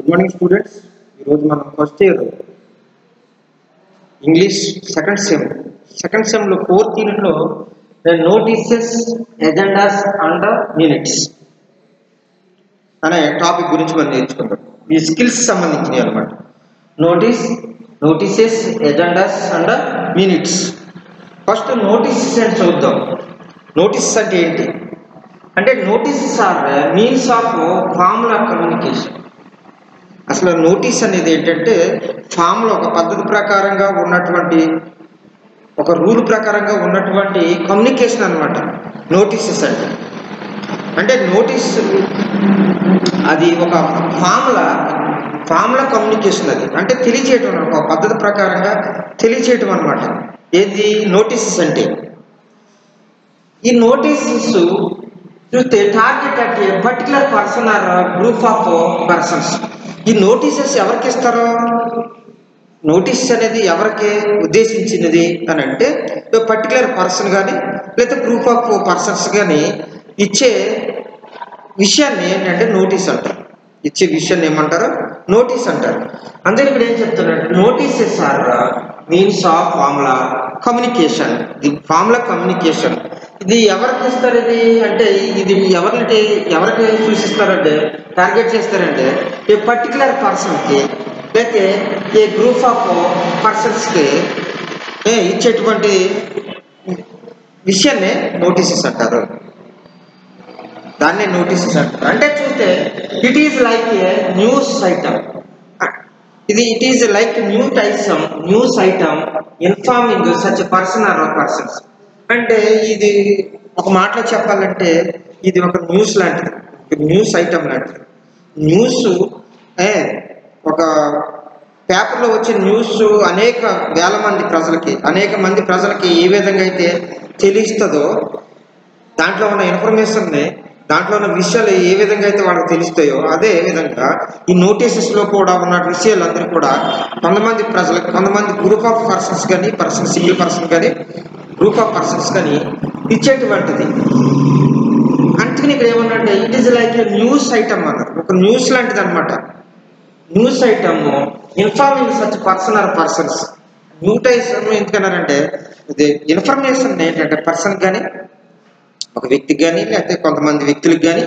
Good morning students ఈరోజు మనం first year English second sem second సెమ్లో ఫోర్త్ యూనిట్లో నోటీసెస్ ఎజెండాస్ అండ్ మినిట్స్ అనే టాపిక్ గురించి మనం నేర్చుకుందాం ఈ స్కిల్స్ సంబంధించినవి అనమాట notice notices agendas and minutes first notices అని చూద్దాం నోటీసెస్ అంటే ఏంటి అంటే notices are means of formula communication అసలు నోటీస్ అనేది ఏంటంటే ఫామ్లో ఒక పద్ధతి ప్రకారంగా ఉన్నటువంటి ఒక రూల్ ప్రకారంగా ఉన్నటువంటి కమ్యూనికేషన్ అనమాట నోటీసెస్ అంటే అంటే నోటీస్ అది ఒక ఫామ్లా ఫామ్లా కమ్యూనికేషన్ అది అంటే తెలియచేయటం అన్నమాట. ఒక పద్ధతి ప్రకారంగా తెలియచేయటం అనమాట ఏది నోటీసెస్ అంటే ఈ నోటీసెస్ చూస్తే target at a particular person or group of persons ఈ నోటీసెస్ ఎవరికి ఇస్తారో నోటీస్ అనేది ఎవరికి ఉద్దేశించినది అని అంటే పర్టికులర్ పర్సన్ కానీ లేదా గ్రూప్ ఆఫ్ పర్సన్స్ కానీ ఇచ్చే విషయాన్ని ఏంటంటే నోటీస్ అంటారు ఇచ్చే విషయాన్ని ఏమంటారు నోటీస్ అంటారు అందరు ఇక్కడ ఏం చెప్తున్నారు notices are means of formula communication ఇది ఫార్ములా కమ్యూనికేషన్ ఇది ఎవరికి ఇస్తారు ఇది అంటే ఇది ఎవరిని ఎవరికి సూచిస్తారంటే టార్గెట్ చేస్తారంటే ఏ పర్టికులర్ పర్సన్కి లేకపోతే ఏ గ్రూప్ ఆఫ్ పర్సన్స్కి ఇచ్చేటువంటి విషయాన్ని నోటీసెస్ అంటారు దాన్నే నోటీసెస్ అంటారు అంటే చూస్తే it is like a news item ఇది ఇట్ ఈజ్ లైక్ న్యూ టైసమ్ news item informing such person or persons అంటే ఇది ఒక మాటలో చెప్పాలంటే ఇది ఒక న్యూస్ లాంటిది న్యూస్ ఐటమ్ లాంటిది న్యూస్ ఏ ఒక పేపర్లో వచ్చే న్యూస్ అనేక వేల మంది ప్రజలకి అనేక మంది ప్రజలకి ఏ విధంగా అయితే తెలుస్తుందో దాంట్లో ఉన్న ఇన్ఫర్మేషన్ని దాంట్లో ఉన్న విషయాలు ఏ విధంగా అయితే వాళ్ళకి తెలుస్తాయో అదే విధంగా ఈ నోటీసెస్లో కూడా ఉన్న విషయాలందరూ కూడా కొంతమంది ప్రజలకు కొంతమంది గ్రూప్ ఆఫ్ పర్సన్స్ కానీ పర్సన్ సింగిల్ పర్సన్ కానీ గ్రూప్ ఆఫ్ పర్సన్స్ కానీ ఇచ్చేటువంటిది అందుకని ఇక్కడ ఏమన్నంటే it is like a news item అన్నారు ఒక న్యూస్ లాంటిది అనమాట news item informing such person or persons new ties ఎందుకన్నారంటే ఇది ఇన్ఫర్మేషన్ ఏంటంటే పర్సన్ కానీ ఒక వ్యక్తికి కానీ లేకపోతే కొంతమంది వ్యక్తులకు కానీ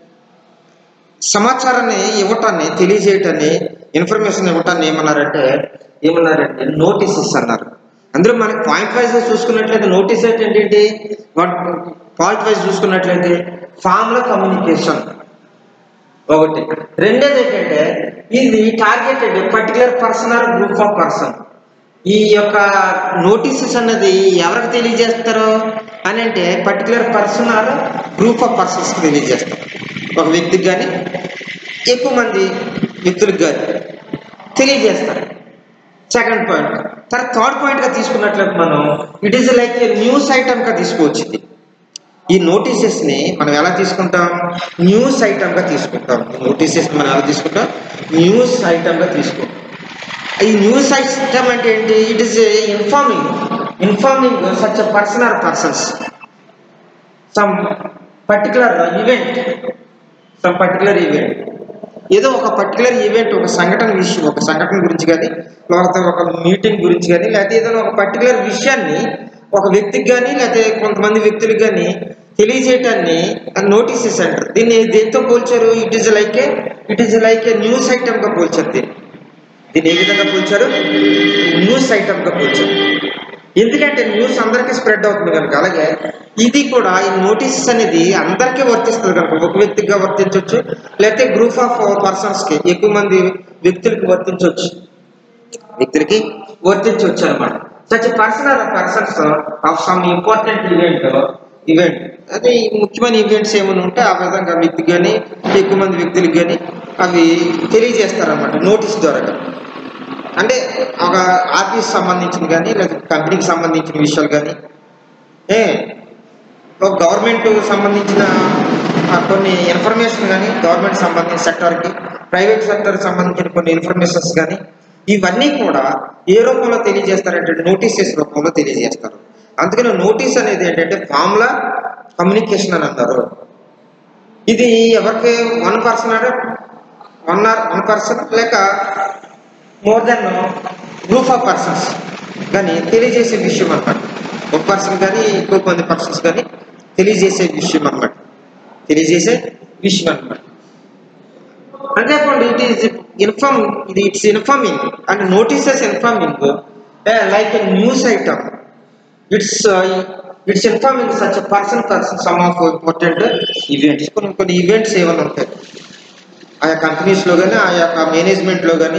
సమాచారాన్ని ఇవ్వటాన్ని తెలియజేయటాన్ని ఇన్ఫర్మేషన్ ఇవ్వటాన్ని ఏమన్నారంటే ఏమన్నారంటే నోటీసెస్ అన్నారు అందులో మనకి పాయింట్ వైజ్ చూసుకున్నట్లయితే నోటీస్ అంటే ఏంటి పాయింట్ వైజ్ చూసుకున్నట్లయితే ఫామ్ల కమ్యూనికేషన్ ఒకటి రెండోది ఏంటంటే ఇది targeted particular person or group of person ఈ యొక్క నోటీసెస్ అన్నది ఎవరికి తెలియజేస్తారు అని అంటే particular person or group of పర్సన్స్కి తెలియజేస్తారు ఒక వ్యక్తికి కానీ ఎక్కువ మంది వ్యక్తులకు కానీ తెలియజేస్తారు సెకండ్ పాయింట్ తర్వాత థర్డ్ పాయింట్గా తీసుకున్నట్లయితే మనం it is like a news ఐటమ్గా తీసుకోవచ్చు ఇది ఈ నోటీసెస్ని మనం ఎలా తీసుకుంటాం న్యూస్ ఐటమ్గా తీసుకుంటాం నోటీసెస్ మనం ఎలా తీసుకుంటాం న్యూస్ ఐటమ్గా తీసుకుంటాం ఈ న్యూస్ ఐటమ్ అంటే ఏంటి it is informing informing such person or persons some particular event some particular event ఏదో ఒక పర్టికులర్ ఈవెంట్ ఒక సంఘటన విషయం ఒక సంఘటన గురించి కానీ లేకపోతే ఒక మీటింగ్ గురించి కానీ లేకపోతే ఏదైనా ఒక పర్టికులర్ విషయాన్ని ఒక వ్యక్తికి కానీ లేకపోతే కొంతమంది వ్యక్తులకు కానీ తెలియజేయటాన్ని నోటీసెస్ అంటారు దీన్ని దేంతో పోల్చారు it is like a it is like a news ఐటమ్గా పోల్చారు దీన్ని దీన్ని ఏ విధంగా పోల్చారు న్యూస్ ఐటమ్గా పోల్చారు ఎందుకంటే న్యూస్ అందరికీ స్ప్రెడ్ అవుతుంది కనుక అలాగే ఇది కూడా ఈ నోటీసెస్ అనేది అందరికీ వర్తిస్తుంది కనుక ఒక వ్యక్తిగా వర్తించవచ్చు లేకపోతే గ్రూప్ ఆఫ్ పర్సన్స్కి ఎక్కువ మంది వ్యక్తులకి వర్తించవచ్చు వ్యక్తులకి వర్తించవచ్చు అనమాట such personal persons of some important event event అదే ముఖ్యమైన ఈవెంట్స్ ఏమైనా ఉంటే ఆ విధంగా వ్యక్తికి కానీ ఎక్కువ మంది వ్యక్తులకు కానీ అవి తెలియజేస్తారన్నమాట నోటీస్ ద్వారా అంటే ఒక ఆఫీస్ సంబంధించిన కానీ లేదా కంపెనీకి సంబంధించిన విషయాలు కానీ ఏ ఒక గవర్నమెంట్ సంబంధించిన కొన్ని ఇన్ఫర్మేషన్ కానీ గవర్నమెంట్ సంబంధించిన సెక్టర్కి ప్రైవేట్ సెక్టర్కి సంబంధించిన కొన్ని ఇన్ఫర్మేషన్స్ కానీ ఇవన్నీ కూడా ఏ రూపంలో తెలియజేస్తారంటే నోటీసెస్ రూపంలో తెలియజేస్తారు అందుకని నోటీస్ అనేది ఏంటంటే ఫార్ములా కమ్యూనికేషన్ అని అంటారు ఇది ఎవరికి వన్ పర్సన్ అంటే వన్ ఆర్ వన్ పర్సన్ లేక more than group of persons కానీ తెలియజేసే విషయం అన్నమాట ఒక పర్సన్ కానీ ఎక్కువ మంది పర్సన్స్ కానీ తెలియజేసే విషయం అన్నమాట తెలియజేసే విషయం అన్నమాట అంతేకాకుండా ఇట్ ఈస్ ఇన్ఫార్మ్ ఇది it's informing and notices informing like a news item it's it's informing such person person some of important events కొన్ని కొన్ని ఈవెంట్స్ ఏమైనా ఉంటాయి ఆయా కంపెనీస్లో కానీ ఆ యొక్క మేనేజ్మెంట్లో కానీ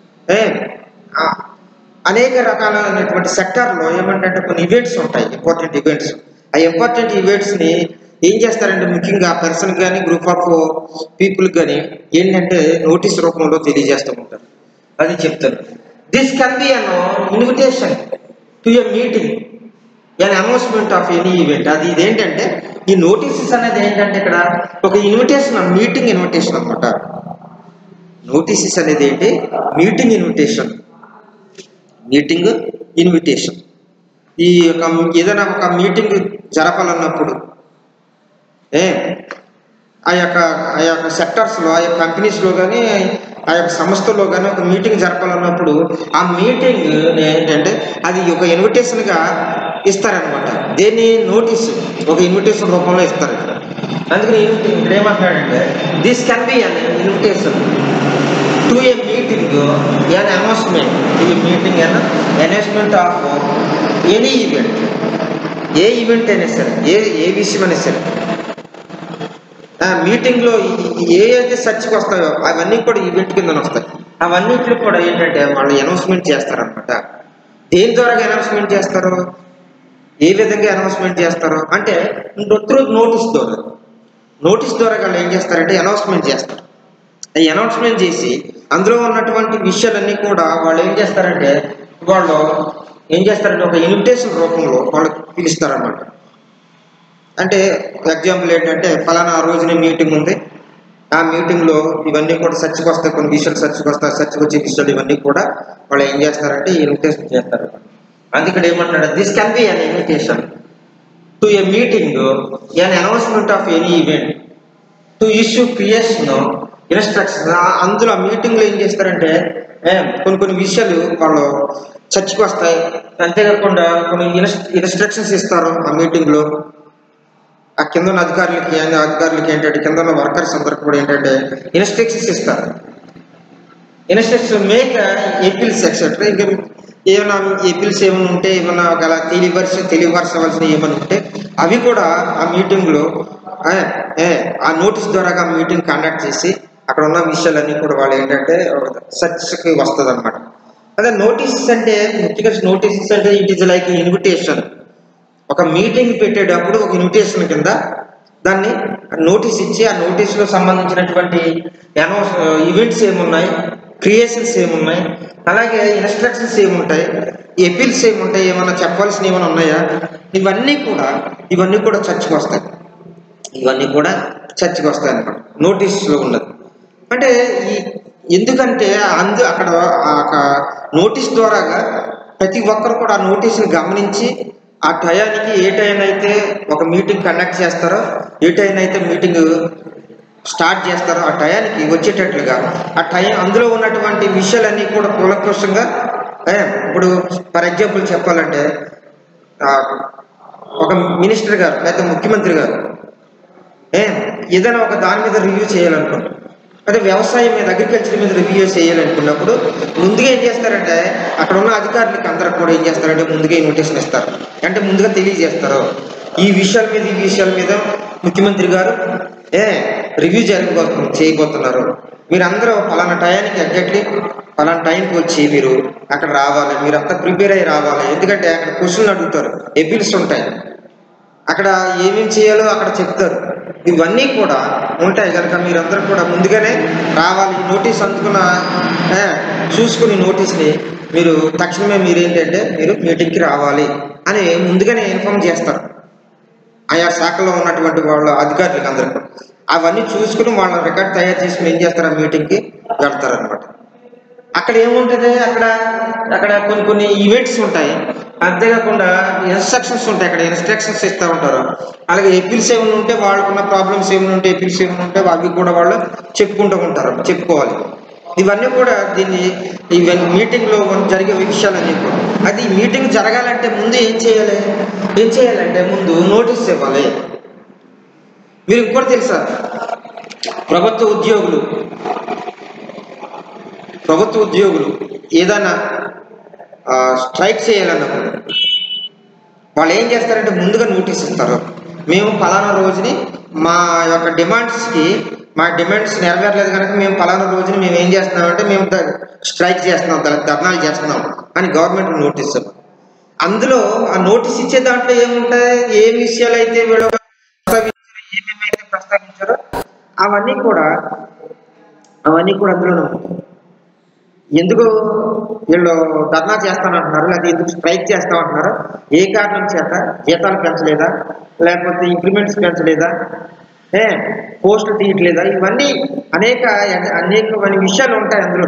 అనేక రకాలైనటువంటి సెక్టార్లో ఏమంటే కొన్ని ఈవెంట్స్ ఉంటాయి ఇంపార్టెంట్ ఈవెంట్స్ ఆ ఇంపార్టెంట్ ఈవెంట్స్ని ఏం చేస్తారంటే ముఖ్యంగా ఆ పర్సన్ కానీ గ్రూప్ ఆఫ్ పీపుల్ కానీ ఏంటంటే నోటీస్ రూపంలో తెలియజేస్తూ ఉంటారు అది చెప్తారు this can be an invitation to a meeting an announcement of any event అది ఇదేంటంటే ఈ నోటీసెస్ అనేది ఏంటంటే ఇక్కడ ఒక ఇన్విటేషన్ మీటింగ్ ఇన్విటేషన్ అనమాట నోటీసెస్ అనేది ఏంటి మీటింగ్ ఇన్విటేషన్ మీటింగ్ ఇన్విటేషన్ ఈ యొక్క ఏదైనా ఒక మీటింగ్ జరపాలన్నప్పుడు ఏ ఆ యొక్క ఆ యొక్క సెక్టర్స్లో ఆ యొక్క కంపెనీస్లో కానీ ఆ యొక్క సంస్థలో కానీ ఒక మీటింగ్ జరపాలన్నప్పుడు ఆ మీటింగ్ ఏంటంటే అది ఒక ఇన్విటేషన్గా ఇస్తారనమాట దేన్ని నోటీస్ ఒక ఇన్విటేషన్ రూపంలో ఇస్తారు ఇక్కడ అందుకని ఇక్కడ ఏమంటున్నాడంటే this can be an invitation to a meeting an announcement to a meeting an announcement of any event ఏ ఈవెంట్ అయినా సరే ఏ ఏ విషయం అయినా సరే మీటింగ్లో ఏ అయితే సర్చ్కి వస్తాయో అవన్నీ కూడా ఈవెంట్ కింద వస్తాయి అవన్నిట్లో కూడా ఏంటంటే వాళ్ళు అనౌన్స్మెంట్ చేస్తారనమాట దేని ద్వారా అనౌన్స్మెంట్ చేస్తారు ఏ విధంగా అనౌన్స్మెంట్ చేస్తారు అంటే త్రూ నోటీస్ ద్వారా నోటీస్ ద్వారా వాళ్ళు ఏం చేస్తారంటే అనౌన్స్మెంట్ చేస్తారు ఈ అనౌన్స్మెంట్ చేసి అందులో ఉన్నటువంటి విషయాలన్నీ కూడా వాళ్ళు ఏం చేస్తారంటే వాళ్ళు ఏం చేస్తారంటే ఒక ఇన్విటేషన్ రూపంలో వాళ్ళకి పిలుస్తారనమాట అంటే ఎగ్జాంపుల్ ఏంటంటే ఫలానా రోజున మీటింగ్ ఉంది ఆ మీటింగ్లో ఇవన్నీ కూడా సర్చ్కి వస్తాయి కొన్ని విషయాలు సర్చ్కి వస్తాయి సర్చ్కి వచ్చే విషయాలు ఇవన్నీ కూడా వాళ్ళు ఏం చేస్తారంటే ఇన్విటేషన్ చేస్తారు అందుకని ఏమంటున్నాడు this can be an invitation to a meeting an announcement of any event to issue creation instruction అందులో ఆ మీటింగ్లో ఏం చేస్తారంటే కొన్ని కొన్ని విషయాలు వాళ్ళు చర్చకు వస్తాయి అంతేకాకుండా కొన్ని ఇన్స్ట్రక్షన్స్ ఇస్తారు ఆ మీటింగ్లో ఆ కింద ఉన్న అధికారులకి అధికారులకి ఏంటంటే కింద ఉన్న వర్కర్స్ అందరికి కూడా ఏంటంటే ఇన్స్ట్రక్షన్స్ ఇస్తారు ఇన్స్ట్రక్షన్ మేక్ ఏపీల్స్ ఎక్సెట్రా ఇంకా ఏమైనా ఏపీల్స్ ఏమైనా ఉంటే ఏమైనా గల తెలియపరిచి తెలియపరచవలసిన ఏమైనా ఉంటే అవి కూడా ఆ మీటింగ్లో ఆ నోటీస్ ద్వారా ఆ మీటింగ్ కండక్ట్ చేసి అక్కడ ఉన్న విషయాలన్నీ కూడా వాళ్ళు ఏంటంటే సర్చ్కి వస్తుంది అనమాట అదే నోటీసెస్ అంటే ముఖ్యంగా నోటీసెస్ అంటే ఇట్ ఈస్ లైక్ ఇన్విటేషన్ ఒక మీటింగ్ పెట్టేటప్పుడు ఒక ఇన్విటేషన్ కింద దాన్ని నోటీస్ ఇచ్చి ఆ నోటీస్లో సంబంధించినటువంటి అనౌన్స్ ఈవెంట్స్ ఏమున్నాయి క్రియేషన్స్ ఏమున్నాయి అలాగే ఇన్స్ట్రక్షన్స్ ఏముంటాయి ఎపిల్స్ ఏముంటాయి ఏమైనా చెప్పాల్సిన ఏమైనా ఉన్నాయా ఇవన్నీ కూడా ఇవన్నీ కూడా చర్చకు వస్తాయి ఇవన్నీ కూడా చర్చకు వస్తాయి అన్నమాట నోటీస్లో ఉన్నది అంటే ఈ ఎందుకంటే అందు అక్కడ నోటీస్ ద్వారాగా ప్రతి ఒక్కరు కూడా ఆ నోటీస్ని గమనించి ఆ టయానికి ఏ టైం అయితే ఒక మీటింగ్ కండక్ట్ చేస్తారో ఏ టైం అయితే మీటింగ్ స్టార్ట్ చేస్తారో ఆ టయానికి వచ్చేటట్లుగా ఆ టైం అందులో ఉన్నటువంటి విషయాలన్నీ కూడా కూలంకషంగా ఇప్పుడు ఫర్ ఎగ్జాంపుల్ చెప్పాలంటే ఒక మినిస్టర్ గారు లేకపోతే ముఖ్యమంత్రి గారు ఏ ఏదైనా ఒక దాని మీద రివ్యూ చేయాలనుకోండి అదే వ్యవసాయం మీద అగ్రికల్చర్ మీద రివ్యూ చేయాలనుకున్నప్పుడు ముందుగా ఏం చేస్తారంటే అక్కడ ఉన్న అధికారులకి అందరికి కూడా ఏం చేస్తారంటే ముందుగా ఇన్విటేషన్ ఇస్తారు అంటే ముందుగా తెలియజేస్తారు ఈ విషయాల మీద ఈ విషయాల మీద ముఖ్యమంత్రి గారు ఏ రివ్యూ జరగబో చేయబోతున్నారు మీరు అందరూ పలానా టయానికి ఎగ్జాక్ట్లీ పలానా టైంకి వచ్చి మీరు అక్కడ రావాలి మీరు అంతా ప్రిపేర్ అయ్యి రావాలి ఎందుకంటే అక్కడ క్వశ్చన్లు అడుగుతారు ఎపిల్స్ ఉంటాయి అక్కడ ఏమేమి చేయాలో అక్కడ చెప్తారు ఇవన్నీ కూడా ఉంటాయి కనుక మీరందరూ కూడా ముందుగానే రావాలి నోటీస్ అందుకున్న చూసుకుని నోటీస్ని మీరు తక్షణమే మీరు ఏంటంటే మీరు మీటింగ్కి రావాలి అని ముందుగానే ఇన్ఫామ్ చేస్తారు ఆయా శాఖలో ఉన్నటువంటి వాళ్ళ అధికారులకు అందరూ అవన్నీ చూసుకుని వాళ్ళ రికార్డ్ తయారు చేసి ఏం చేస్తారు ఆ మీటింగ్కి వెళ్తారనమాట అక్కడ ఏముంటుంది అక్కడ అక్కడ కొన్ని కొన్ని ఈవెంట్స్ ఉంటాయి అంతేకాకుండా ఇన్స్ట్రక్షన్స్ ఉంటాయి అక్కడ ఇన్స్ట్రక్షన్స్ ఇస్తూ ఉంటారు అలాగే ఎపిల్స్ ఏమైనా ఉంటే వాళ్ళకున్న ప్రాబ్లమ్స్ ఏమైనా ఉంటే ఎపిల్స్ ఏమైనా ఉంటే అవి కూడా వాళ్ళు చెప్పుకుంటూ ఉంటారు చెప్పుకోవాలి ఇవన్నీ కూడా దీన్ని ఈవెన్ మీటింగ్లో జరిగే విషయాలన్నీ కూడా అది మీటింగ్ జరగాలంటే ముందు ఏం చేయాలి ఏం చేయాలంటే ముందు నోటీస్ ఇవ్వాలి మీరు ఇంకోటి తెలుసా ప్రభుత్వ ఉద్యోగులు ప్రభుత్వ ఉద్యోగులు ఏదైనా స్ట్రైక్ చేయాలన్నప్పుడు వాళ్ళు ఏం చేస్తారంటే ముందుగా నోటీస్ ఇస్తారు మేము ఫలానా రోజుని మా యొక్క డిమాండ్స్కి మా డిమాండ్స్ నెరవేరలేదు కనుక మేము ఫలానా రోజుని మేము ఏం చేస్తున్నామంటే మేము స్ట్రైక్ చేస్తున్నాం ధ- ధర్నాలు చేస్తున్నాం అని గవర్నమెంట్ నోటీస్ ఇవ్వాలి. అందులో ఆ నోటీస్ ఇచ్చే దాంట్లో ఏముంటాయి ఏ విషయాలు అయితే వీళ్ళు ప్రస్తావించారో ఏమేమైతే ప్రస్తావించారో అవన్నీ కూడా అవన్నీ కూడా అందులోనే ఉంటాయి ఎందుకు వీళ్ళు ధర్నా చేస్తానంటున్నారు లేదా ఎందుకు స్ట్రైక్ చేస్తామంటున్నారు ఏ కారణం చేత జీతాలు పెంచలేదా లేకపోతే ఇంక్రిమెంట్స్ పెంచలేదా ఏ పోస్టులు తీయట్లేదా ఇవన్నీ అనేక అనేకమైన విషయాలు ఉంటాయి అందులో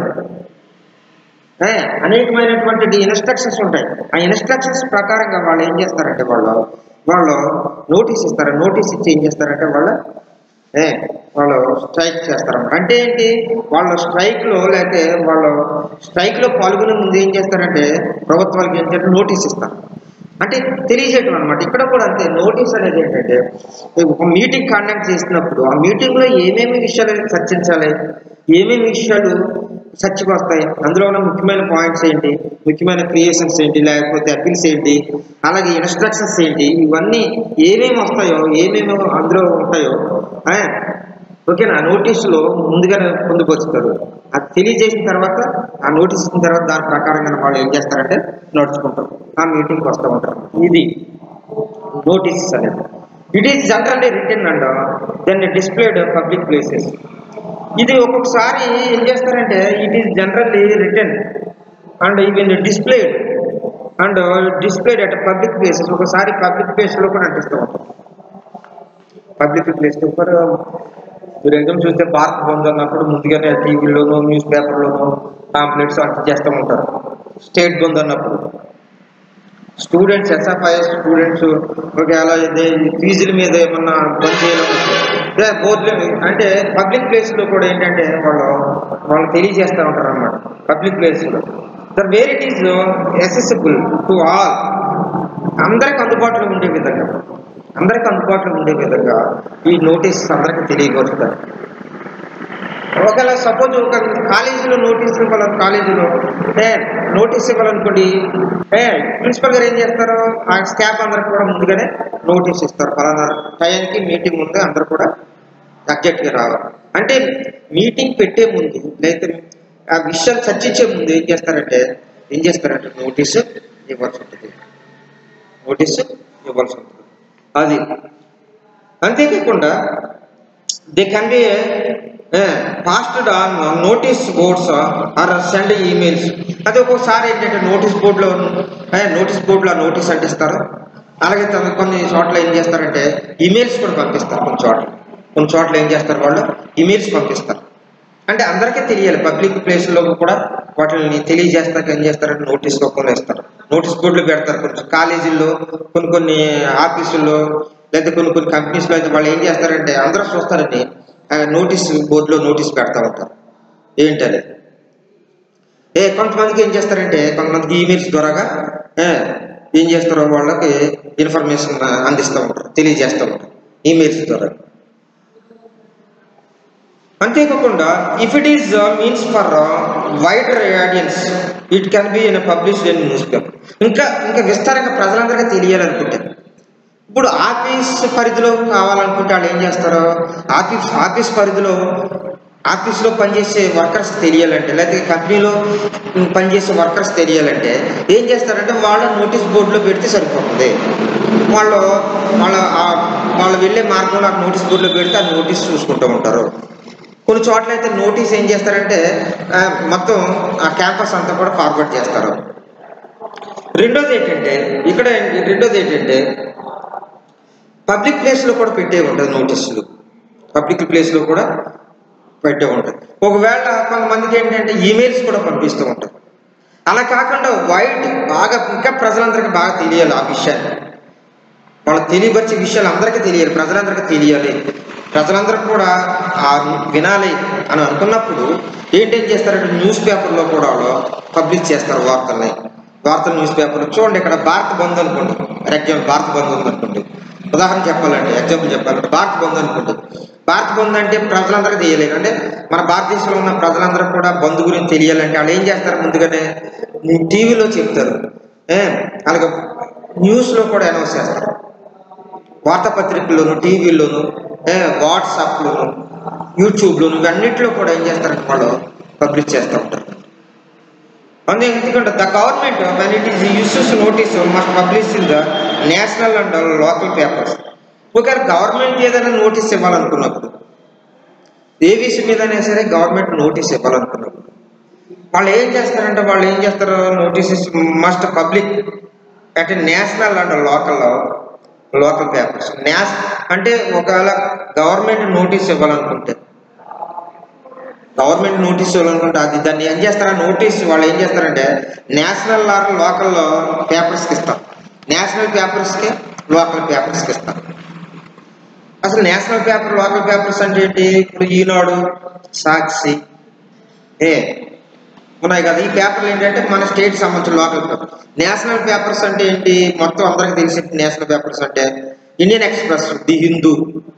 ఏ, అనేకమైనటువంటి ఇన్స్ట్రక్షన్స్ ఉంటాయి ఆ ఇన్స్ట్రక్షన్స్ ప్రకారంగా వాళ్ళు ఏం చేస్తారంటే వాళ్ళు వాళ్ళు నోటీస్ ఇస్తారు నోటీస్ ఇచ్చి ఏం చేస్తారంటే వాళ్ళు ఏ వాళ్ళు స్ట్రైక్ చేస్తారు అంటే ఏంటి వాళ్ళు స్ట్రైక్లో లేకపోతే వాళ్ళు స్ట్రైక్లో పాల్గొనే ముందు ఏం చేస్తారంటే ప్రభుత్వాలకు ఏం చేయాలంటే నోటీస్ ఇస్తారు అంటే తెలియజేయటం అనమాట ఇక్కడ కూడా అంతే నోటీస్ అనేది ఏంటంటే ఒక మీటింగ్ కండక్ట్ చేసినప్పుడు ఆ మీటింగ్లో ఏమేమి విషయాలు చర్చించాలి ఏమేమి విషయాలు చర్చకు వస్తాయి అందులో ఉన్న ముఖ్యమైన పాయింట్స్ ఏంటి ముఖ్యమైన క్రియేషన్స్ ఏంటి లేకపోతే అపీల్స్ ఏంటి అలాగే ఇన్స్ట్రక్షన్స్ ఏంటి ఇవన్నీ ఏమేమి వస్తాయో ఏమేమి అందులో ఉంటాయో ఆ, ఓకేనా నోటీసులో ముందుగానే పొందుపరుస్తారు అది తెలియజేసిన తర్వాత ఆ నోటీస్ ఇచ్చిన తర్వాత దాని ప్రకారంగా వాళ్ళు ఏం చేస్తారంటే నడుచుకుంటారు ఆ మీటింగ్కి వస్తూ ఉంటారు ఇది నోటీసెస్ అనేది it is generally return and then displayed public places ఇది ఒక్కొక్కసారి ఏం చేస్తారంటే it is generally return and even displayed and displayed at public places ఒకసారి పబ్లిక్ ప్లేస్లో కూడా అంటిస్తూ ఉంటారు పబ్లిక్ ప్లేస్ పేపర్ మీరు ఎగ్జామ్ చూస్తే భారత్ బంద్ అన్నప్పుడు ముందుగానే టీవీలోనూ న్యూస్ పేపర్లోనూ పాంప్లెట్స్ అంత చేస్తూ ఉంటారు స్టేట్ బంద్ అన్నప్పుడు స్టూడెంట్స్ ఎస్ఎఫ్ఐ స్టూడెంట్స్ ఒకవేళ ఇది ఫీజుల మీద ఏమన్నా బంద్ చేయడం లేదా బోర్డులు అంటే పబ్లిక్ ప్లేస్లో కూడా ఏంటంటే వాళ్ళు వాళ్ళు తెలియజేస్తూ ఉంటారు అన్నమాట పబ్లిక్ ప్లేస్లో the where it is accessible to all అందరికి అందుబాటులో ఉండే విధంగా అందరికి అందుబాటులో ఉండే విధంగా ఈ నోటీస్ అందరికి తెలియపరుస్తారు ఒకవేళ సపోజ్ ఒక కాలేజీలో నోటీస్ ఇవ్వాలి కాలేజీలో ఏ నోటీస్ ఇవ్వాలనుకోండి ఏ ప్రిన్సిపల్ గారు ఏం చేస్తారు ఆ స్టాఫ్ అందరికి కూడా ముందుగానే నోటీస్ ఇస్తారు ఫలానా టైంకి మీటింగ్ ఉంది అందరు కూడా సబ్జెక్ట్గా రావాలి అంటే మీటింగ్ పెట్టే ముందు లేకపోతే ఆ విషయాలు చర్చించే ముందు ఏం చేస్తారంటే ఏం చేస్తారంటే నోటీసు ఇవ్వాల్సి ఉంటుంది నోటీసు ఇవ్వాల్సి ఉంటుంది అది అంతేకాకుండా they can be pasted on notice boards or send emails అది ఒక్కొక్కసారి ఏంటంటే నోటీస్ బోర్డులో నోటీస్ బోర్డులో నోటీస్ అంటిస్తారు అలాగే తమ కొన్ని చోట్ల ఏం చేస్తారంటే ఈమెయిల్స్ కూడా పంపిస్తారు కొన్ని చోట్ల కొన్ని చోట్ల ఏం చేస్తారు వాళ్ళు ఈమెయిల్స్ పంపిస్తారు అంటే అందరికీ తెలియాలి పబ్లిక్ ప్లేస్లో కూడా వాటిని తెలియజేస్తాక ఏం చేస్తారంటే నోటీస్ రూపంలో ఇస్తారు నోటీస్ బోర్డులు పెడతారు కొన్ని కాలేజీల్లో కొన్ని కొన్ని ఆఫీసుల్లో లేదా కొన్ని కొన్ని కంపెనీస్లో అయితే వాళ్ళు ఏం చేస్తారంటే అందరూ చూస్తారండి ఆ నోటీస్ బోర్డులో నోటీస్ పెడతా ఉంటారు ఏంటది ఏ కొంతమందికి ఏం చేస్తారంటే కొంతమందికి ఈమెయిల్స్ ద్వారాగా ఏ, ఏం చేస్తారో వాళ్ళకి ఇన్ఫర్మేషన్ అందిస్తూ ఉంటారు తెలియజేస్తూ ఉంటారు ఈమెయిల్స్ ద్వారా అంతేకాకుండా if it is means for wider audience it can be in published in newspaper ఇంకా ఇంకా విస్తారంగా ప్రజలందరికీ తెలియాలనుకుంటే ఇప్పుడు ఆఫీస్ పరిధిలో కావాలనుకుంటే వాళ్ళు ఏం చేస్తారు ఆఫీస్ ఆఫీస్ పరిధిలో ఆఫీస్లో పనిచేసే వర్కర్స్ తెలియాలంటే లేకపోతే కంపెనీలో పనిచేసే వర్కర్స్ తెలియాలంటే ఏం చేస్తారంటే వాళ్ళ నోటీస్ బోర్డులో పెడితే సరిపోతుంది వాళ్ళు వాళ్ళ ఆ- వాళ్ళు వెళ్ళే మార్గంలో ఆ నోటీస్ బోర్డులో పెడితే ఆ నోటీస్ చూసుకుంటూ ఉంటారు కొన్ని చోట్ల అయితే నోటీస్ ఏం చేస్తారంటే ఆ, మొత్తం ఆ క్యాంపస్ అంతా కూడా ఫార్వర్డ్ చేస్తారు రెండోది ఏంటంటే ఇక్కడ ఏంటి- రెండోది ఏంటంటే పబ్లిక్ ప్లేస్లో కూడా పెట్టే ఉంటుంది నోటీసులు పబ్లిక్ ప్లేస్లో కూడా పెట్టే ఉంటుంది ఒకవేళ కొంతమందికి ఏంటంటే ఈమెయిల్స్ కూడా పంపిస్తూ ఉంటారు అలా కాకుండా వైడ్ బాగా ఇంకా ప్రజలందరికీ బాగా తెలియాలి ఆ విషయాన్ని వాళ్ళకి తెలియపరిచే విషయాలు అందరికీ తెలియాలి ప్రజలందరికీ తెలియాలి ప్రజలందరూ కూడా ఆ వినాలి అని అనుకున్నప్పుడు ఏంటేం చేస్తారంటే న్యూస్ పేపర్లో కూడా వాళ్ళు పబ్లిష్ చేస్తారు వార్తల్ని వార్తలు న్యూస్ పేపర్లో చూడండి ఇక్కడ భారత్ బంద్ అనుకోండి ఫర్ ఎగ్జాంపుల్ భారత్ బంద్ ఉంది అనుకోండి ఉదాహరణ చెప్పాలంటే ఎగ్జాంపుల్ చెప్పాలంటే భారత్ బంద్ అనుకోండి భారత్ బంద్ అంటే ప్రజలందరికీ తెలియాలి అంటే మన భారతదేశంలో ఉన్న ప్రజలందరూ కూడా బంద్ గురించి తెలియాలంటే వాళ్ళు ఏం చేస్తారు ముందుగానే టీవీలో చెప్తారు ఏ అలాగే న్యూస్లో కూడా అనౌన్స్ చేస్తారు వార్తాపత్రికల్లోను టీవీలోను వాట్సాప్లోను యూట్యూబ్లోను ఇవన్నింటిలో కూడా ఏం చేస్తారంటే వాళ్ళు పబ్లిష్ చేస్తూ ఉంటారు అందుకే ఎందుకంటే the government when it is uses notice must publish in the national and local papers ఒకవేళ గవర్నమెంట్ ఏదైనా నోటీస్ ఇవ్వాలనుకున్నప్పుడు ఏ విషయం మీదైనా సరే గవర్నమెంట్ నోటీస్ ఇవ్వాలనుకున్నప్పుడు వాళ్ళు ఏం చేస్తారంటే వాళ్ళు ఏం చేస్తారు నోటీసెస్ మస్ట్ పబ్లిక్ అంటే national and local local papers నేస్ అంటే ఒకవేళ గవర్నమెంట్ నోటీస్ ఇవ్వాలనుకుంటే గవర్నమెంట్ నోటీస్ ఇవ్వాలనుకుంటే అది దాన్ని ఏం చేస్తారా నోటీస్ వాళ్ళు ఏం చేస్తారంటే నేషనల్ లోకల్ పేపర్స్కి ఇస్తాం నేషనల్ పేపర్స్కి లోకల్ పేపర్స్కి ఇస్తాం అసలు నేషనల్ పేపర్ లోకల్ పేపర్స్ అంటే ఏంటి ఇప్పుడు ఈనాడు సాక్షి ఏ ఉన్నాయి కదా ఈ పేపర్లు ఏంటంటే మన స్టేట్ సంబంధించిన లోకల్ పేపర్ నేషనల్ పేపర్స్ అంటే ఏంటి మొత్తం అందరికి తెలిసి నేషనల్ పేపర్స్ అంటే ఇండియన్ ఎక్స్ప్రెస్ ది హిందూ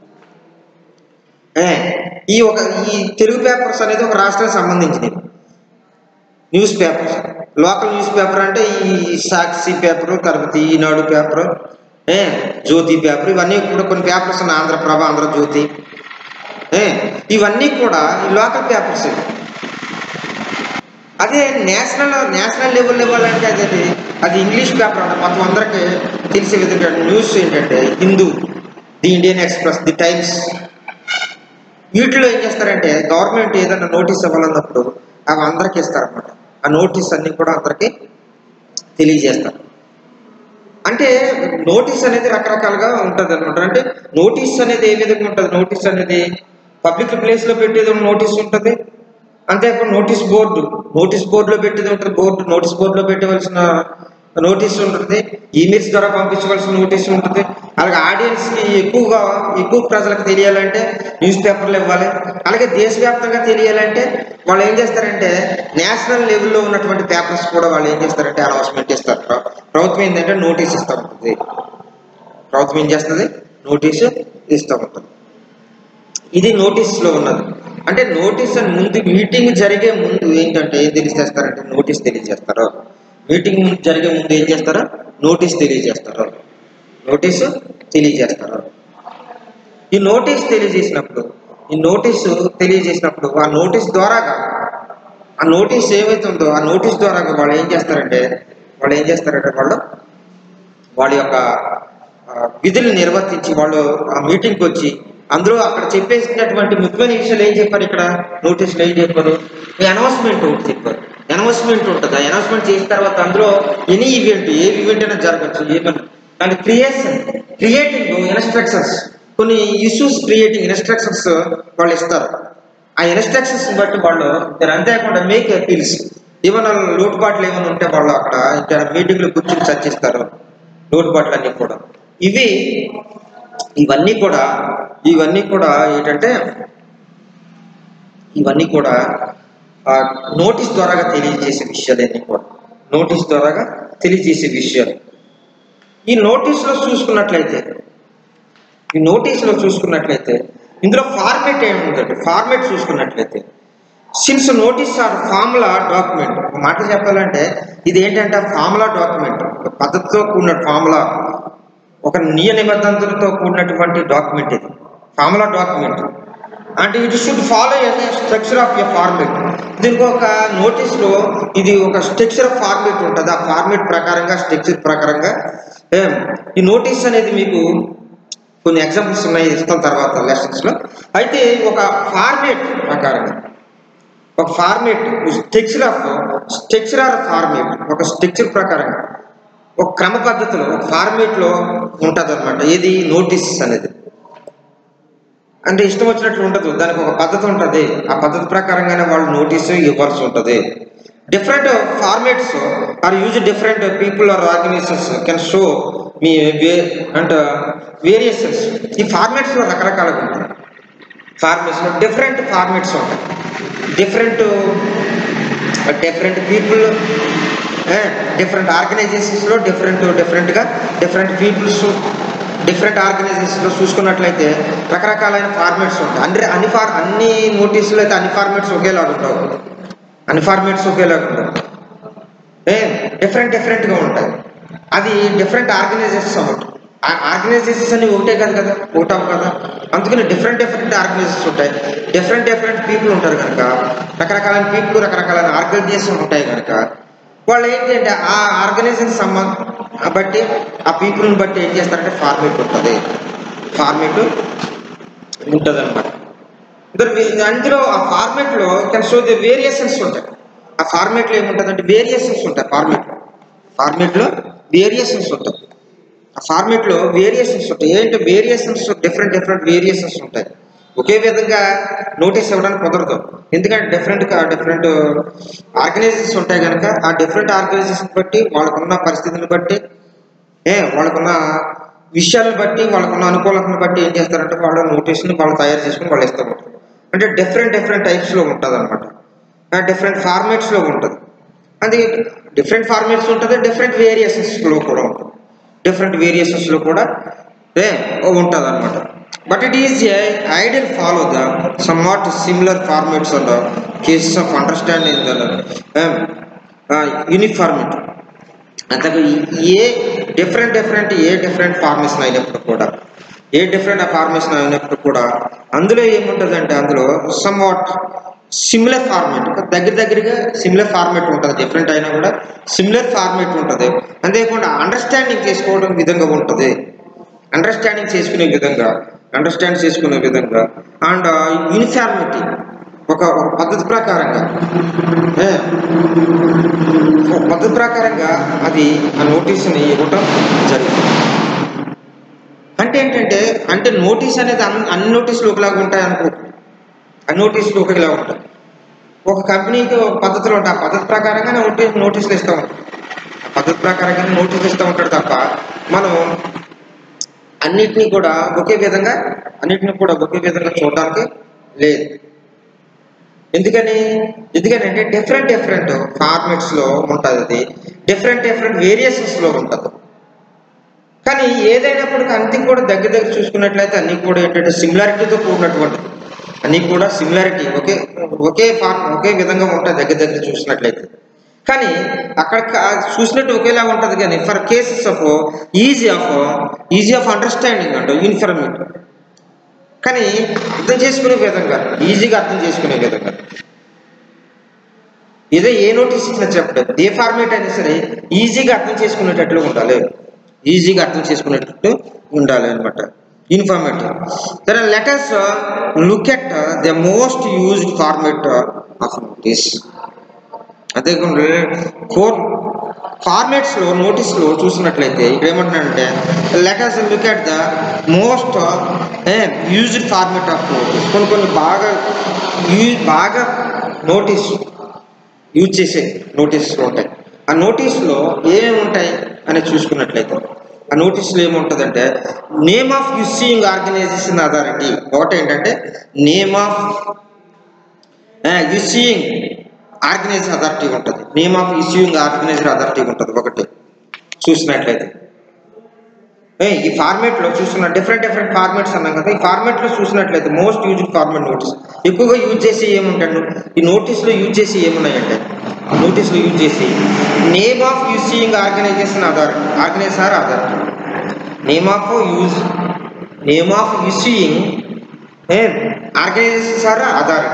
ఏ, ఈ ఒక ఈ తెలుగు పేపర్స్ అనేది ఒక రాష్ట్రానికి సంబంధించినవి newspapers local newspaper అంటే ఈ సాక్షి పేపర్ తర్వాత ఈనాడు పేపర్ ఏ జ్యోతి పేపర్ ఇవన్నీ కూడా కొన్ని పేపర్స్ ఉన్నాయి ఆంధ్రప్రభ ఆంధ్రజ్యోతి ఏ ఇవన్నీ కూడా ఈ లోకల్ పేపర్స్ అదే నేషనల్ నేషనల్ లెవెల్ ఇవ్వాలంటే అది అది అది ఇంగ్లీష్ పేపర్ అంటే మొత్తం అందరికీ తెలిసే విధంగా న్యూస్ ఏంటంటే Hindu the Indian Express the Times వీటిలో ఏం చేస్తారంటే గవర్నమెంట్ ఏదైనా నోటీస్ ఇవ్వాలన్నప్పుడు అవి అందరికీ ఇస్తారన్నమాట ఆ నోటీస్ అన్ని కూడా అందరికీ తెలియజేస్తారు అంటే నోటీస్ అనేది రకరకాలుగా ఉంటుంది అనమాట అంటే నోటీస్ అనేది ఏ విధంగా ఉంటుంది నోటీస్ అనేది పబ్లిక్ ప్లేస్లో పెట్టేది ఒక నోటీస్ ఉంటుంది అంతేకాకుండా నోటీస్ బోర్డు నోటీస్ బోర్డులో పెట్టేది ఉంటుంది బోర్డు నోటీస్ బోర్డులో పెట్టవలసిన నోటీస్ ఉంటుంది ఈమెయిల్స్ ద్వారా పంపించవలసిన నోటీస్ ఉంటుంది అలాగే ఆడియన్స్కి ఎక్కువగా ఎక్కువ ప్రజలకు తెలియాలంటే న్యూస్ పేపర్లు ఇవ్వాలి అలాగే దేశవ్యాప్తంగా తెలియాలంటే వాళ్ళు ఏం చేస్తారంటే నేషనల్ లెవెల్లో ఉన్నటువంటి పేపర్స్ కూడా వాళ్ళు ఏం చేస్తారంటే అనౌన్స్మెంట్ ఇస్తారు ప్ర- ప్రభుత్వం ఏంటంటే నోటీస్ ఇస్తూ ఉంటుంది ప్రభుత్వం ఏం చేస్తుంది నోటీసు ఇస్తూ ఉంటుంది ఇది నోటీస్లో ఉన్నది అంటే నోటీస్ అని ముందు మీటింగ్ జరిగే ముందు ఏంటంటే ఏం తెలియజేస్తారంటే నోటీస్ తెలియజేస్తారు మీటింగ్ ముందు జరిగే ముందు ఏం చేస్తారు నోటీస్ తెలియజేస్తారు నోటీసు తెలియజేస్తారు ఈ నోటీస్ తెలియజేసినప్పుడు ఈ నోటీసు తెలియజేసినప్పుడు ఆ నోటీస్ ద్వారాగా ఆ నోటీస్ ఏమైతే ఉందో ఆ నోటీస్ ద్వారా వాళ్ళు ఏం చేస్తారంటే వాళ్ళు ఏం చేస్తారంటే వాళ్ళు వాళ్ళ యొక్క ఆ, విధులు నిర్వర్తించి వాళ్ళు ఆ మీటింగ్కి వచ్చి అందులో అక్కడ చెప్పేసినటువంటి ముఖ్యమైన విషయాలు ఏం చెప్పారు ఇక్కడ నోటీసులు ఏం చెప్పారు అనౌన్స్మెంట్ ఒకటి చెప్పారు అనౌన్స్మెంట్ ఉంటుంది ఆ అనౌన్స్మెంట్ చేసిన తర్వాత అందులో ఎనీ ఈవెంట్ ఏ ఈవెంట్ అయినా జరగచ్చు ఏమన్నా దాని క్రియేషన్ క్రియేటింగ్ ఇన్స్ట్రక్షన్స్ కొన్ని ఇష్యూస్ క్రియేటింగ్ ఇన్స్ట్రక్షన్స్ వాళ్ళు ఇస్తారు ఆ ఇన్స్ట్రక్షన్స్ బట్టి వాళ్ళు మీరు అంతేకాకుండా మేక్ అపీల్స్ ఏమైనా లోటుపాట్లు ఏమైనా ఉంటే వాళ్ళు అక్కడ ఇంకా మీటింగ్లో కూర్చొని చర్చిస్తారు లోటుపాట్లు అన్నీ కూడా ఇవి ఇవన్నీ కూడా ఇవన్నీ కూడా ఏంటంటే ఇవన్నీ కూడా ఆ, నోటీస్ ద్వారాగా తెలియజేసే విషయాలన్నీ కూడా నోటీస్ ద్వారాగా తెలియజేసే విషయాలు ఈ నోటీస్లో చూసుకున్నట్లయితే ఈ నోటీస్లో చూసుకున్నట్లయితే ఇందులో ఫార్మేట్ ఏముందంటే ఫార్మేట్ చూసుకున్నట్లయితే since notice or formula document ఒక మాట చెప్పాలంటే ఇది ఏంటంటే ఫార్ములా డాక్యుమెంట్ ఒక పద్ధతితో కూడిన ఫార్ములా ఒక నియ నిబంధనలతో కూడినటువంటి డాక్యుమెంట్ ఇది ఫార్ములా డాక్యుమెంట్ అంటే it should follow structure of a format దీనికి ఒక నోటీస్లో ఇది ఒక స్ట్రక్చర్ ఆఫ్ ఫార్మేట్ ఉంటుంది ఆ ఫార్మేట్ ప్రకారంగా స్ట్రక్చర్ ప్రకారంగా ఏం, ఈ నోటీస్ అనేది మీకు కొన్ని ఎగ్జాంపుల్స్ ఉన్నాయి ఇస్తాం తర్వాత లెసన్స్లో అయితే ఒక ఫార్మేట్ ప్రకారంగా ఒక format structure of structure or format ఒక స్ట్రక్చర్ ప్రకారంగా ఒక క్రమ పద్ధతిలో ఒక ఫార్మేట్లో ఉంటుంది అనమాట ఏది నోటీస్ అనేది అంటే ఇష్టం వచ్చినట్లు ఉండదు దానికి ఒక పద్ధతి ఉంటుంది ఆ పద్ధతి ప్రకారంగానే వాళ్ళు నోటీసు ఇవ్వాల్సి ఉంటుంది different formats or use different people or organizations can show me way and variations ఈ ఫార్మేట్స్లో రకరకాలుగా ఉంటాయి ఫార్మేట్స్లో డిఫరెంట్ ఫార్మేట్స్ ఉంటాయి డిఫరెంట్ డిఫరెంట్ పీపుల్ డిఫరెంట్ ఆర్గనైజేషన్స్లో డిఫరెంట్ డిఫరెంట్గా డిఫరెంట్ పీపుల్స్ డిఫరెంట్ ఆర్గనైజేషన్స్లో చూసుకున్నట్లయితే రకరకాలైన ఫార్మేట్స్ ఉంటాయి అంటే అన్ని ఫార్ అన్ని నోటీసులు అయితే అన్ని ఫార్మేట్స్ ఒకేలాగా ఉండవు అన్ని ఫార్మేట్స్ ఒకేలాగా ఉండవు ఏ డిఫరెంట్ డిఫరెంట్గా ఉంటాయి అది డిఫరెంట్ ఆర్గనైజేషన్స్ అవ్వదు ఆర్గనైజేషన్స్ అన్ని ఒకటే కాదు కదా ఒకటావు కదా అందుకని డిఫరెంట్ డిఫరెంట్ ఆర్గనైజేషన్స్ ఉంటాయి డిఫరెంట్ డిఫరెంట్ పీపుల్ ఉంటారు కనుక రకరకాలైన పీపుల్ రకరకాలైన ఆర్గనైజేషన్ ఉంటాయి కనుక వాళ్ళు ఏంటి అంటే ఆ ఆర్గనైజేషన్ సంబంధం బట్టి ఆ పీపుల్ని బట్టి ఏం చేస్తారంటే ఫార్మేట్ ఉంటుంది ఫార్మేట్ ఉంటుంది అనమాట అందులో ఆ ఫార్మేట్లో కెన్ షో ది వేరియేషన్స్ ఉంటాయి ఆ ఫార్మేట్లో ఏముంటుందంటే వేరియేషన్స్ ఉంటాయి ఫార్మేట్లో ఫార్మేట్లో వేరియేషన్స్ ఉంటాయి ఆ ఫార్మేట్లో వేరియేషన్స్ ఉంటాయి ఏంటి వేరియేషన్స్ డిఫరెంట్ డిఫరెంట్ వేరియేషన్స్ ఉంటాయి ఒకే విధంగా నోటీస్ ఇవ్వడానికి కుదరదు ఎందుకంటే డిఫరెంట్గా డిఫరెంట్ ఆర్గనైజేషన్స్ ఉంటాయి కనుక ఆ డిఫరెంట్ ఆర్గనైజేషన్ బట్టి వాళ్ళకున్న పరిస్థితిని బట్టి ఏ వాళ్ళకున్న విషయాలను బట్టి వాళ్ళకున్న అనుకూలతను బట్టి ఏం చేస్తారంటే వాళ్ళ నోటీస్ని వాళ్ళు తయారు చేసుకుని వాళ్ళు ఇస్తూ ఉంటారు అంటే డిఫరెంట్ డిఫరెంట్ టైప్స్లో ఉంటుంది అనమాట డిఫరెంట్ ఫార్మేట్స్లో ఉంటుంది అది డిఫరెంట్ ఫార్మేట్స్ ఉంటుంది డిఫరెంట్ వేరియేషన్స్లో కూడా ఉంటుంది డిఫరెంట్ వేరియేషన్స్లో కూడా ఏ ఉంటుంది అనమాట but it is a ideal follow the somewhat similar formats and cases of understanding the uniformity అంతకు ఏ డిఫరెంట్ డిఫరెంట్ ఏ డిఫరెంట్ ఫార్మేషన్ అయినప్పుడు కూడా ఏ డిఫరెంట్ ఫార్మేషన్ అయినప్పుడు కూడా అందులో ఏముంటుందంటే అందులో సమ్ వాట్ సిమిలర్ ఫార్మేట్ దగ్గర దగ్గరగా సిమిలర్ ఫార్మేట్ ఉంటుంది డిఫరెంట్ అయినా కూడా సిమిలర్ ఫార్మేట్ ఉంటుంది అంతేకాకుండా అండర్స్టాండింగ్ చేసుకోవడం విధంగా ఉంటుంది అండర్స్టాండింగ్ చేసుకునే విధంగా అండర్స్టాండ్ చేసుకునే విధంగా అండ్ యూనిఫార్మిటీ ఒక ఒక పద్ధతి ప్రకారంగా ఏ, ఒక పద్ధతి ప్రకారంగా అది ఆ నోటీస్ని ఇవ్వటం జరుగుతుంది అంటే ఏంటంటే అంటే నోటీస్ అనేది అన్ని అన్ని నోటీసులు ఒకలాగా ఉంటాయి అనుకో అన్ని నోటీసులు ఒకలా ఉంటాయి ఒక కంపెనీకి ఒక పద్ధతులు ఉంటాయి ఆ పద్ధతి ప్రకారంగా నోటీస్ నోటీసులు ఇస్తూ ఉంటాం ఆ పద్ధతి ప్రకారంగా నోటీసులు ఇస్తూ ఉంటాడు తప్ప మనం అన్నిటినీ కూడా ఒకే విధంగా అన్నిటిని కూడా ఒకే విధంగా చూడడానికి లేదు ఎందుకని ఎందుకని అంటే డిఫరెంట్ డిఫరెంట్ ఫార్మెట్స్లో ఉంటుంది అది డిఫరెంట్ డిఫరెంట్ వేరియేషన్స్లో ఉంటుంది కానీ ఏదైనప్పటికీ అన్ని కూడా దగ్గర దగ్గర చూసుకున్నట్లయితే అన్ని కూడా ఏంటంటే సిమిలారిటీతో కూడినటువంటి అన్ని కూడా సిమిలారిటీ ఒకే ఒకే ఫార్మ్ ఒకే విధంగా ఉంటాయి దగ్గర దగ్గర చూసినట్లయితే కానీ అక్కడ క- చూసినట్టు ఒకేలా ఉంటుంది కానీ for cases of easy of easy of understanding అంట ఇన్ఫర్మేట్ కానీ అర్థం చేసుకునే విధంగా ఈజీగా అర్థం చేసుకునే విధంగా ఏదో ఏ నోటీస్ ఇచ్చినా చెప్పడం ఏ ఫార్మేట్ అయినా సరే ఈజీగా అర్థం చేసుకునేటట్లు ఉండాలి ఈజీగా అర్థం చేసుకునేటట్టు ఉండాలి అనమాట informative then letters look at the most used format of notice అంతేకాకుండా కోర్ ఫార్మేట్స్లో నోటీస్లో చూసినట్లయితే ఇక్కడ ఏమంటున్నాడంటే letters look at the most used format of notice కొన్ని కొన్ని బాగా యూజ్ బాగా నోటీస్ యూజ్ చేసే నోటీసులు ఉంటాయి ఆ నోటీస్లో ఏమేమి ఉంటాయి అని చూసుకున్నట్లయితే ఆ నోటీసులో ఏముంటుందంటే name of issuing organization authority ఒకటి ఏంటంటే name of issuing organizer authority ఉంటుంది name of issuing organizer authority ఉంటుంది ఒకటి చూసినట్లయితే ఏ, ఈ ఫార్మేట్లో చూస్తున్న డిఫరెంట్ డిఫరెంట్ ఫార్మేట్స్ అన్నాం కదా ఈ ఫార్మేట్లో చూసినట్లయితే మోస్ట్ యూజ్డ్ ఫార్మేట్ నోటీస్ ఎక్కువగా యూజ్ చేసి ఏముంటాడు ఈ నోటీస్లో యూజ్ చేసి ఏమున్నాయంటే నోటీస్లో యూజ్ చేసి name of using organization authority organizer authority name of use name of issuing organization sir authority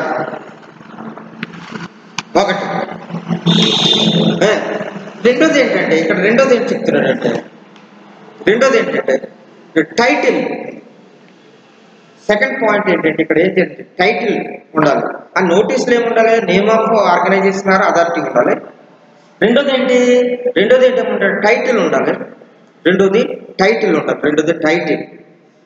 ఒకటి ఏ, రెండోది ఏంటంటే ఇక్కడ రెండోది ఏంటి చెప్తున్నాడంటే రెండోది ఏంటంటే టైటిల్ సెకండ్ పాయింట్ ఏంటంటే ఇక్కడ ఏంటంటే టైటిల్ ఉండాలి ఆ నోటీస్లో ఏమి ఉండాలి name of organization or authority ఉండాలి రెండోది ఏంటి రెండోది ఏంటంటే టైటిల్ ఉండాలి రెండోది టైటిల్ ఉండాలి రెండోది టైటిల్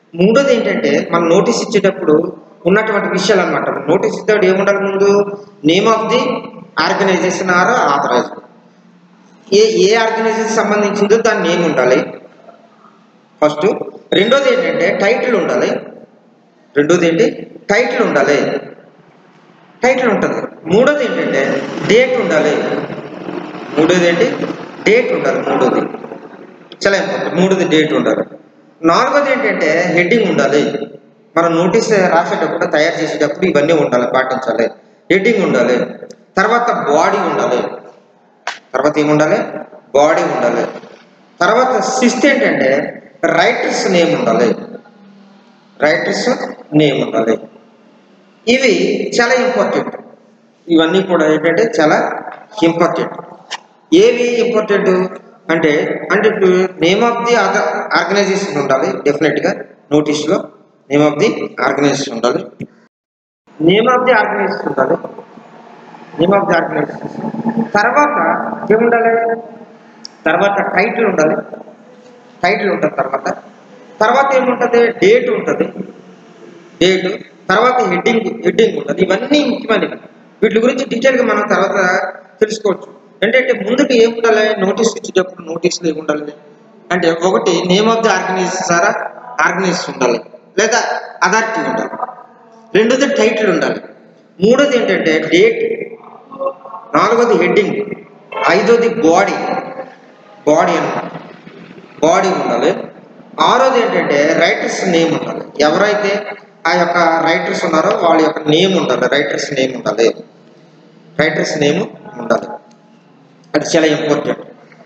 మూడోది ఏంటంటే మనం నోటీస్ ఇచ్చేటప్పుడు ఉన్నటువంటి విషయాలు అనమాట నోటీస్ ఇచ్చేటప్పుడు ఏముండాలి ముందు name of the organization or authorize ఏ ఏ ఆర్గనైజేషన్ సంబంధించిందో దాని నేమ్ ఉండాలి ఫస్ట్ రెండోది ఏంటంటే టైటిల్ ఉండాలి రెండోది ఏంటి టైటిల్ ఉండాలి టైటిల్ ఉంటుంది మూడోది ఏంటంటే డేట్ ఉండాలి మూడోది ఏంటి డేట్ ఉండాలి మూడోది చాలా ఇంపార్టెంట్ మూడోది డేట్ ఉండాలి నాలుగోది ఏంటంటే హెడ్డింగ్ ఉండాలి మనం నోటీస్ రాసేటప్పుడు తయారు చేసేటప్పుడు ఇవన్నీ ఉండాలి పాటించాలి హెడ్డింగ్ ఉండాలి తర్వాత బాడీ ఉండాలి తర్వాత ఏముండాలి బాడీ ఉండాలి తర్వాత సిక్స్త్ ఏంటంటే రైటర్స్ నేమ్ ఉండాలి రైటర్స్ నేమ్ ఉండాలి ఇవి చాలా ఇంపార్టెంట్ ఇవన్నీ కూడా ఏంటంటే చాలా ఇంపార్టెంట్ ఏవి ఇంపార్టెంట్ అంటే అంటే name of the other organization ఉండాలి డెఫినెట్గా నోటీస్లో నేమ్ ఆఫ్ ది ఆర్గనైజేషన్ ఉండాలి నేమ్ ఆఫ్ ది ఆర్గనైజేషన్ ఉండాలి నేమ్ ఆఫ్ ది ఆర్గనైజేషన్ తర్వాత ఏముండాలి తర్వాత టైటిల్ ఉండాలి టైటిల్ ఉంటుంది తర్వాత తర్వాత ఏముంటుంది డేట్ ఉంటుంది డేట్ తర్వాత హెడ్డింగ్ హెడ్డింగ్ ఉంటుంది ఇవన్నీ ముఖ్యమైనవి వీటి గురించి డీటెయిల్గా మనం తర్వాత తెలుసుకోవచ్చు ఏంటంటే ముందుకు ఏముండాలి నోటీస్ ఇచ్చేటప్పుడు నోటీసులు ఏముండాలి అంటే ఒకటి నేమ్ ఆఫ్ ది ఆర్గనైజేషన్ ద్వారా ఆర్గనైజేషన్ ఉండాలి లేదా అథారిటీ ఉండాలి రెండోది టైటిల్ ఉండాలి మూడోది ఏంటంటే డేట్ నాలుగోది హెడ్డింగ్ ఐదోది బాడీ బాడీ అన్నమాట బాడీ ఉండాలి ఆరోది ఏంటంటే రైటర్స్ నేమ్ ఉండాలి ఎవరైతే ఆ యొక్క రైటర్స్ ఉన్నారో వాళ్ళ యొక్క నేమ్ ఉండాలి రైటర్స్ నేమ్ ఉండాలి రైటర్స్ నేమ్ ఉండాలి అది చాలా ఇంపార్టెంట్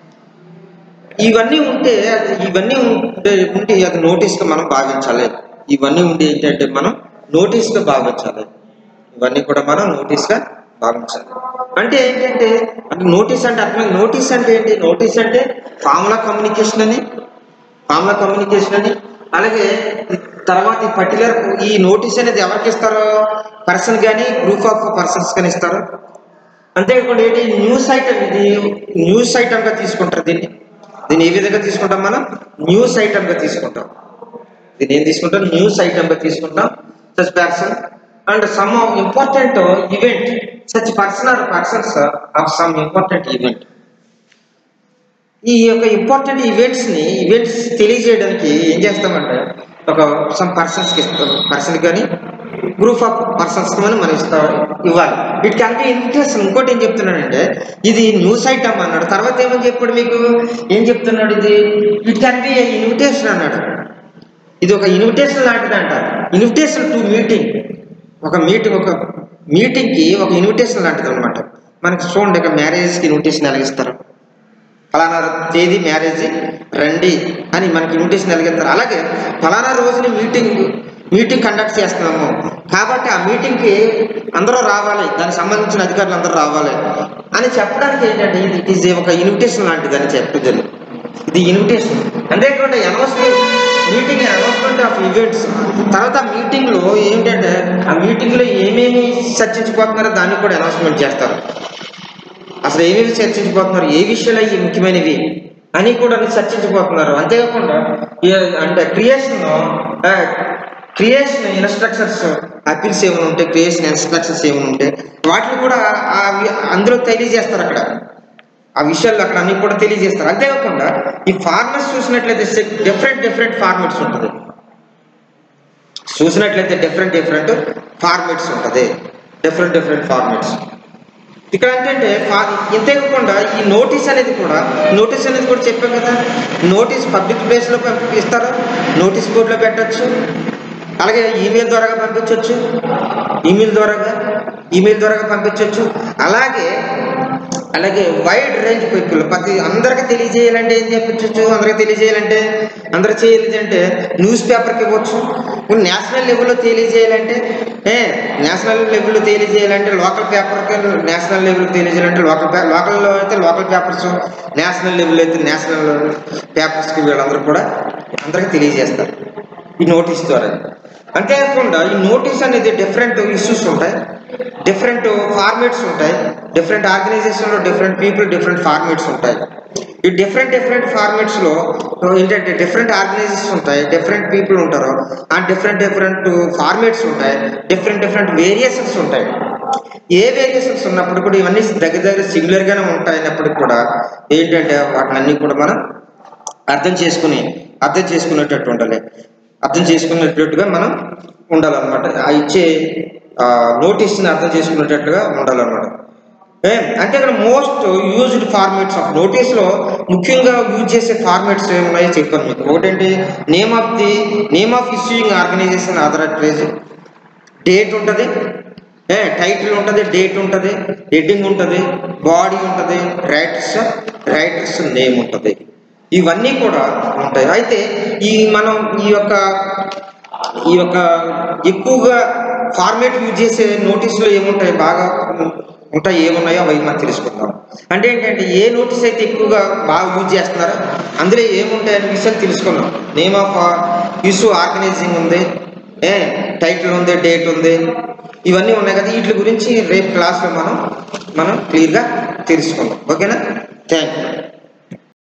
ఇవన్నీ ఉంటే అది- ఇవన్నీ ఉంటే ఉంటే అది నోటీస్గా మనం భావించాలి ఇవన్నీ ఉండి ఏంటంటే మనం నోటీస్గా భావించాలి ఇవన్నీ కూడా మనం నోటీస్గా భావించాలి అంటే ఏంటంటే అంటే నోటీస్ అంటే అర్థం నోటీస్ అంటే ఏంటి నోటీస్ అంటే ఫార్ములా కమ్యూనికేషన్ అని ఫార్ములా కమ్యూనికేషన్ అని అలాగే ఈ తర్వాత ఈ పర్టికులర్ ఈ నోటీస్ అనేది ఎవరికి ఇస్తారో పర్సన్ కానీ గ్రూప్ ఆఫ్ పర్సన్స్ కానీ ఇస్తారు అంతేకాకుండా ఏంటి న్యూస్ ఐటమ్ ఇది న్యూస్ ఐటమ్గా తీసుకుంటారు దీన్ని దీన్ని ఏ విధంగా తీసుకుంటాం మనం న్యూస్ ఐటమ్గా తీసుకుంటాం దీన్ని ఏం తీసుకుంటాం న్యూస్ ఐటమ్గా తీసుకుంటాం such person and some important event such person or persons of some important event ఈ యొక్క ఇంపార్టెంట్ ఈవెంట్స్ ని ఈవెంట్స్ తెలియజేయడానికి ఏం చేస్తామంటే ఒక సమ్ పర్సన్స్కి ఇస్తాం పర్సన్ కానీ గ్రూప్ ఆఫ్ పర్సన్స్ అని మనం ఇస్తాం ఇవ్వాలి వీటికి అంటే ఇన్విటేషన్ ఇంకోటి ఏం చెప్తున్నాడంటే ఇది న్యూస్ ఐటమ్ అన్నాడు తర్వాత ఏమని చెప్పాడు మీకు ఏం చెప్తున్నాడు ఇది ఇట్ క్యాన్ బి ఇన్విటేషన్ అన్నాడు ఇది ఒక ఇన్విటేషన్ లాంటిదంట ఇన్విటేషన్ టు మీటింగ్ ఒక మీటింగ్ ఒక మీటింగ్కి ఒక ఇన్విటేషన్ లాంటిది అనమాట మనకి చూడండి ఇక మ్యారేజ్కి ఇన్విటేషన్ ఎలాగిస్తారు ఫలానా తేదీ మ్యారేజ్ రండి అని మనకి ఇన్విటేషన్ ఎలాగిస్తారు అలాగే ఫలానా రోజుని మీటింగ్ మీటింగ్ కండక్ట్ చేస్తున్నాము కాబట్టి ఆ మీటింగ్కి అందరూ రావాలి దానికి సంబంధించిన అధికారులు అందరూ రావాలి అని చెప్పడానికి ఏంటంటే ఇది ఇట్ ఈజ్ ఒక ఇన్విటేషన్ లాంటిది అని చెప్పేది ఇది ఇన్విటేషన్ అంతేకాకుండా announcement meeting announcement of events తర్వాత మీటింగ్లో ఏంటంటే ఆ మీటింగ్లో ఏమేమి చర్చించుకోతున్నారో దాన్ని కూడా అనౌన్స్మెంట్ చేస్తారు అసలు ఏమేమి చర్చించిపోతున్నారు ఏ విషయాలు అవి ముఖ్యమైనవి అని కూడా చర్చించిపోతున్నారు అంతేకాకుండా ఈ- అంటే క్రియేషన్ క్రియేషన్ ఇన్స్ట్రక్షన్స్ అపీల్స్ ఏమైనా ఉంటే క్రియేషన్ ఇన్స్ట్రక్షన్స్ ఏమైనా ఉంటే వాటిని కూడా ఆ వి- అందులో తెలియజేస్తారు అక్కడ ఆ విషయాలు అక్కడ అన్ని కూడా తెలియజేస్తారు అంతేకాకుండా ఈ ఫార్మట్స్ చూసినట్లయితే డిఫరెంట్ డిఫరెంట్ ఫార్మట్స్ ఉంటుంది చూసినట్లయితే డిఫరెంట్ డిఫరెంట్ ఫార్మేట్స్ ఉంటుంది డిఫరెంట్ డిఫరెంట్ ఫార్మేట్స్ ఇక్కడ ఏంటంటే ఫా- ఇంతేకాకుండా ఈ నోటీస్ అనేది కూడా నోటీస్ అనేది కూడా చెప్పాం కదా నోటీస్ పబ్లిక్ ప్లేస్లో ఇస్తారు నోటీస్ బోర్డులో పెట్టచ్చు అలాగే ఈమెయిల్ ద్వారా పంపించవచ్చు ఈమెయిల్ ద్వారా ఈమెయిల్ ద్వారా పంపించవచ్చు అలాగే అలాగే వైడ్ రేంజ్ పీపుల్ ప్రతి అందరికీ తెలియజేయాలంటే ఏం చెప్పచ్చు అందరికీ తెలియజేయాలంటే అందరు చేయాలంటే న్యూస్ పేపర్కి ఇవ్వచ్చు ఇప్పుడు నేషనల్ లెవెల్లో తెలియజేయాలంటే ఏ నేషనల్ లెవెల్లో తెలియజేయాలంటే లోకల్ పేపర్కి నేషనల్ లెవెల్కి తెలియజేయాలంటే లోకల్ పే లోకల్లో అయితే లోకల్ పేపర్స్ నేషనల్ లెవెల్ అయితే నేషనల్ పేపర్స్కి వీళ్ళందరూ కూడా అందరికీ తెలియజేస్తారు ఈ నోటీస్ ద్వారా అంతేకాకుండా ఈ నోటీస్ అనేది డిఫరెంట్ ఇష్యూస్ ఉంటాయి డిఫరెంట్ ఫార్మేట్స్ ఉంటాయి డిఫరెంట్ ఆర్గనైజేషన్లో డిఫరెంట్ పీపుల్ డిఫరెంట్ ఫార్మేట్స్ ఉంటాయి ఈ డిఫరెంట్ డిఫరెంట్ ఫార్మేట్స్ లో ఏంటంటే డిఫరెంట్ ఆర్గనైజేషన్స్ ఉంటాయి డిఫరెంట్ పీపుల్ ఉంటారు ఆ డిఫరెంట్ డిఫరెంట్ ఫార్మేట్స్ ఉంటాయి డిఫరెంట్ డిఫరెంట్ వేరియేషన్స్ ఉంటాయి ఏ వేరియేషన్స్ ఉన్నప్పుడు కూడా ఇవన్నీ దగ్గర దగ్గర సిమిలర్ గానే ఉంటాయినప్పటికి కూడా ఏంటంటే వాటిని అన్ని కూడా మనం అర్థం చేసుకుని అర్థం చేసుకునేటట్టు ఉండాలి అర్థం చేసుకునేటట్టుగా మనం ఉండాలన్నమాట ఆ ఇచ్చే నోటీస్ని అర్థం చేసుకునేటట్టుగా ఉండాలన్నమాట ఏ, అంటే ఇక్కడ మోస్ట్ యూజ్డ్ ఫార్మేట్స్ ఆఫ్ నోటీస్లో ముఖ్యంగా యూజ్ చేసే ఫార్మేట్స్ ఏమున్నాయో చెప్పాను మీకు ఒకటేంటి name of the name of issuing organization authorize date ఉంటుంది ఏ టైటిల్ ఉంటుంది డేట్ ఉంటుంది హెడ్డింగ్ ఉంటుంది బాడీ ఉంటుంది రైటర్స్ రైటర్స్ నేమ్ ఉంటుంది ఇవన్నీ కూడా ఉంటాయి అయితే ఈ మనం ఈ యొక్క ఈ యొక్క ఎక్కువగా ఫార్మేట్ యూజ్ చేసే నోటీసులు ఏముంటాయి బాగా ఉంటాయి ఏమున్నాయో అవి మనం తెలుసుకుందాం అంటే ఏంటంటే ఏ నోటీస్ అయితే ఎక్కువగా బాగా యూజ్ చేస్తున్నారో అందులో ఏముంటాయి అనే విషయాలు తెలుసుకున్నాం నేమ్ ఆఫ్ ఇష్యూ ఆర్గనైజింగ్ ఉంది ఏ టైటిల్ ఉంది డేట్ ఉంది ఇవన్నీ ఉన్నాయి కదా వీటి గురించి రేపు క్లాస్లో మనం మనం క్లియర్గా తెలుసుకుందాం ఓకేనా థ్యాంక్ యూ